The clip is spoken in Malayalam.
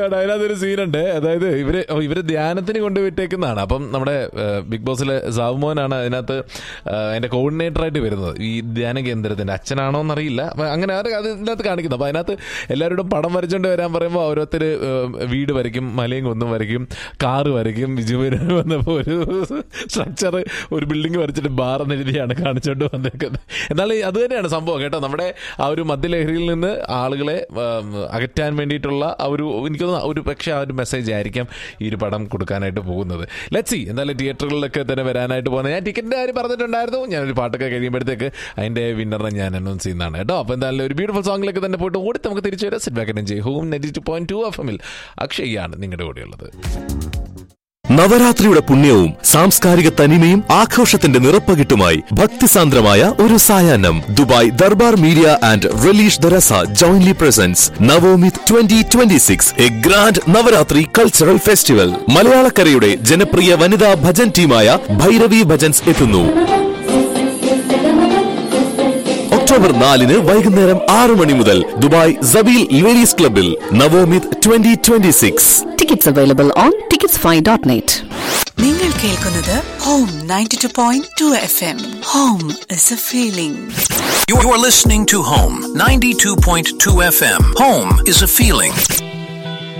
ഗോഡ് അതിനകത്തൊരു സീനുണ്ട് അതായത് ഇവര് ഓ, ഇവര് ധ്യാനത്തിന് കൊണ്ടുപോയിട്ടേക്കുന്നതാണ് അപ്പം നമ്മുടെ ഏഹ്, ബിഗ് ബോസിലെ സാവുമോനാണ് അതിനകത്ത് ഏഹ്, അതിന്റെ കോർഡിനേറ്റർ ആയിട്ട് വരുന്നത് ഈ ധ്യാന കേന്ദ്രത്തിന്റെ അച്ഛനാണോ എന്നറിയില്ല അപ്പൊ അങ്ങനെ അത് അത് ഇതിനകത്ത് കാണിക്കുന്നത് അപ്പൊ അതിനകത്ത് എല്ലാവരോടും പടം വരച്ചോണ്ട് വരാൻ പറയുമ്പോൾ ഓരോരുത്തർ വീട് വരയ്ക്കും മലയും കുന്നും വരയ്ക്കും കാറ് വരയ്ക്കും വിജുവിന് വന്നപ്പോൾ ഒരു സ്ട്രക്ചർ ഒരു ബിൽഡിംഗ് വരച്ചിട്ട് ബാർ എന്നെഴുതിയാണ് കാണിച്ചോണ്ട് വന്നേക്കുന്നത് എന്നാൽ ഈ അത് തന്നെയാണ് സംഭവം കേട്ടോ നമ്മുടെ ആ ഒരു മദ്യലഹരിയിൽ നിന്ന് ആളുകളെ ഉം, അകറ്റാൻ വേണ്ടിയിട്ടുള്ള ആ ഒരു എനിക്ക് തോന്നുന്നു ഒരു പക്ഷേ ആ ഒരു മെസ്സേജ് ആയിരിക്കാം ഈ ഒരു പടം കൊടുക്കാനായിട്ട് പോകുന്നത് ലെറ്റ്സി എന്തായാലും തിയേറ്ററുകളിലൊക്കെ തന്നെ വരാനായിട്ട് പോകുന്നത് ഞാൻ ടിക്കറ്റിന്റെ കാര്യം പറഞ്ഞിട്ടുണ്ടായിരുന്നു ഞാനൊരു പാട്ടൊക്കെ കഴിയുമ്പോഴത്തേക്ക് അതിന്റെ വിന്നറിനെ ഞാൻ അനൗൺസ് ചെയ്യുന്നതാണ് കേട്ടോ അപ്പോൾ എന്തായാലും ഒരു ബ്യൂട്ടിഫുൾ സോങ്ങിലേക്ക് തന്നെ പോയിട്ട് ഓടി നമുക്ക് തിരിച്ചു വരാം sit back enjoy Home ninety two point two F എമ്മിൽ അക്ഷയാണ് നിങ്ങളുടെ കൂടെയുള്ളത് നവരാത്രിയുടെ പുണ്യവും സാംസ്കാരിക തനിമയും ആഘോഷത്തിന്റെ നിറപ്പകിട്ടുമായി ഭക്തിസാന്ദ്രമായ ഒരു സായാഹ്നം Dubai Darbar media and relish ദറസ jointly presents Navomit twenty twenty six a grand Navaratri cultural festival മലയാളക്കരയുടെ ജനപ്രിയ വനിതാ ഭജൻ ടീമായ ഭൈരവി ഭജൻസ് എത്തുന്നു ഒക്ടോബർ നാലിന് വൈകുന്നേരം ആറ് മണി മുതൽ ദുബായ് സബീൽ ലേഡീസ് ക്ലബിൽ Navomit twenty twenty six Tickets available on ticketsfy.net. നിങ്ങൾ കേൾക്കുന്നത് Home ninety two point two F M Home is a feeling You're listening to Home 92.2 FM. Home is a feeling.